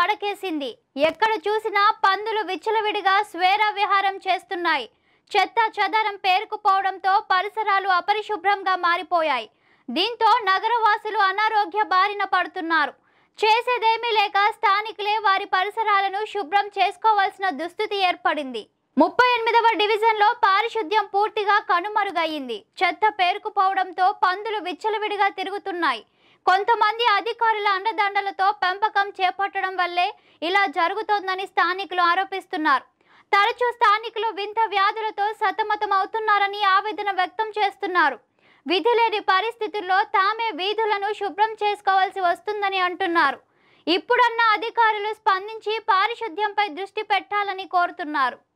పడకేసింది ఎక్కడ చూసినా పందులు విచ్చలవిడిగా స్వేర విహారం చేస్తున్నాయి చెత్త చెదారం పేరుకుపోవడంతో పరిసరాలు అపరిశుభ్రంగా మారిపోయాయి దీంతో నగరవాసులు అనారోగ్య బారిన పడుతున్నారు చేసేదేమీ లేక స్థానికులే వారి పరిసరాలను శుభ్రం చేసుకోవాల్సిన దుస్థితి ఏర్పడింది ముప్పై ఎనిమిదవ డివిజన్లో పారిశుద్ధ్యం పూర్తిగా కనుమరుగయ్యింది చెత్త పేరుకుపోవడంతో పందులు విచ్చలవిడిగా తిరుగుతున్నాయి కొంతమంది అధికారుల అండదండలతో పెంపకం చేపట్టడం వల్లే ఇలా జరుగుతోందని స్థానికులు ఆరోపిస్తున్నారు తరచూ స్థానికులు వింత వ్యాధులతో సతమతమవుతున్నారని ఆవేదన వ్యక్తం చేస్తున్నారు విధి లేని పరిస్థితుల్లో తామే వీధులను శుభ్రం చేసుకోవాల్సి వస్తుందని అంటున్నారు ఇప్పుడన్న అధికారులు స్పందించి పారిశుద్ధ్యంపై దృష్టి పెట్టాలని కోరుతున్నారు